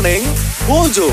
Morning Mojo.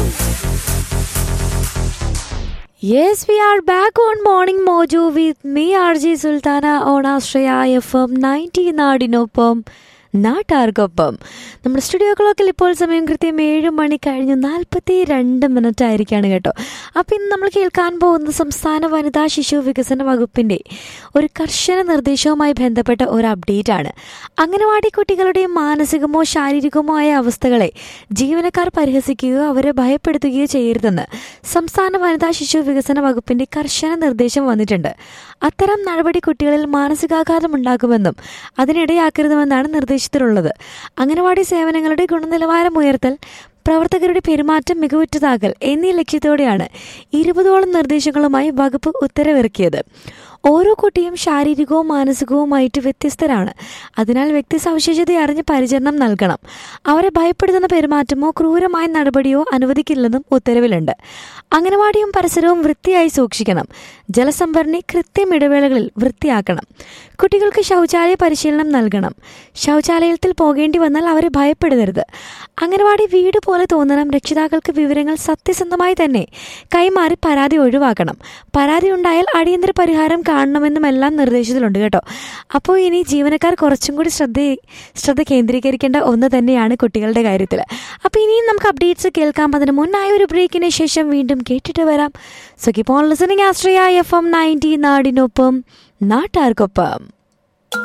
Yes, we are back on Morning Mojo with me, RJ Sultana, on Astraya FM 90 നാടിനൊപ്പം നാട്ടാർക്കൊപ്പം നമ്മുടെ studio ക്ലോക്കിൽ ഇപ്പോൾ സമയം കൃത്യം ഏഴ് മണി കഴിഞ്ഞ് നാൽപ്പത്തി രണ്ട് മിനിറ്റ് ആയിരിക്കാണ് കേട്ടോ അപ്പം ഇന്ന് നമ്മൾ കേൾക്കാൻ പോകുന്ന സംസ്ഥാന വനിതാ ശിശു വികസന വകുപ്പിൻ്റെ ഒരു കർശന നിർദ്ദേശവുമായി ബന്ധപ്പെട്ട ഒരു അപ്ഡേറ്റ് ആണ് അംഗനവാടി കുട്ടികളുടെ മാനസികമോ ശാരീരികമോ ആയ അവസ്ഥകളെ ജീവനക്കാർ പരിഹസിക്കുകയോ അവരെ ഭയപ്പെടുത്തുകയോ ചെയ്യരുതെന്ന് സംസ്ഥാന വനിതാ ശിശു വികസന വകുപ്പിന്റെ കർശന നിർദ്ദേശം വന്നിട്ടുണ്ട് അത്തരം നടപടി കുട്ടികളിൽ മാനസികാഘാതം ഉണ്ടാക്കുമെന്നും അതിനിടയാക്കരുതുമെന്നാണ് നിർദ്ദേശത്തിലുള്ളത് അംഗനവാടി സേവനങ്ങളുടെ ഗുണനിലവാരം ഉയർത്തൽ പ്രവർത്തകരുടെ പെരുമാറ്റം മികവുറ്റതാക്കൽ എന്നീ ലക്ഷ്യത്തോടെയാണ് ഇരുപതോളം നിർദ്ദേശങ്ങളുമായി വകുപ്പ് ഉത്തരവിറക്കിയത് ഓരോ കുട്ടിയും ശാരീരികവും മാനസികവുമായിട്ട് വ്യത്യസ്തരാണ് അതിനാൽ വ്യക്തി സവിശേഷത അറിഞ്ഞ് പരിചരണം നൽകണം അവരെ ഭയപ്പെടുത്തുന്ന പെരുമാറ്റമോ ക്രൂരമായ നടപടിയോ അനുവദിക്കില്ലെന്നും ഉത്തരവിലുണ്ട് അംഗനവാടിയും പരിസരവും വൃത്തിയായി സൂക്ഷിക്കണം ജലസംഭരണി കൃത്യം ഇടവേളകളിൽ വൃത്തിയാക്കണം കുട്ടികൾക്ക് ശൗചാലയ പരിശീലനം നൽകണം ശൗചാലയത്തിൽ പോകേണ്ടി വന്നാൽ അവരെ ഭയപ്പെടരുത് അംഗനവാടി വീട് പോലെ തോന്നണം രക്ഷിതാക്കൾക്ക് വിവരങ്ങൾ സത്യസന്ധമായി തന്നെ കൈമാറി പരാതി ഒഴിവാക്കണം പരാതി ഉണ്ടായാൽ അടിയന്തര പരിഹാരം കാണണമെന്നുമെല്ലാം നിർദ്ദേശത്തിലുണ്ട് കേട്ടോ അപ്പോൾ ഇനി ജീവനക്കാർ കുറച്ചും കൂടി ശ്രദ്ധ ശ്രദ്ധ കേന്ദ്രീകരിക്കേണ്ട ഒന്ന് തന്നെയാണ് കുട്ടികളുടെ കാര്യത്തിൽ അപ്പോൾ ഇനിയും നമുക്ക് അപ്ഡേറ്റ്സ് കേൾക്കാം അതിന് മുന്നായ ഒരു ബ്രേക്കിന് ശേഷം വീണ്ടും കേട്ടിട്ട് വരാം so keep on listening Ashraya FM ninety നയൻറ്റി നാടിനൊപ്പം നാട്ടാർക്കൊപ്പം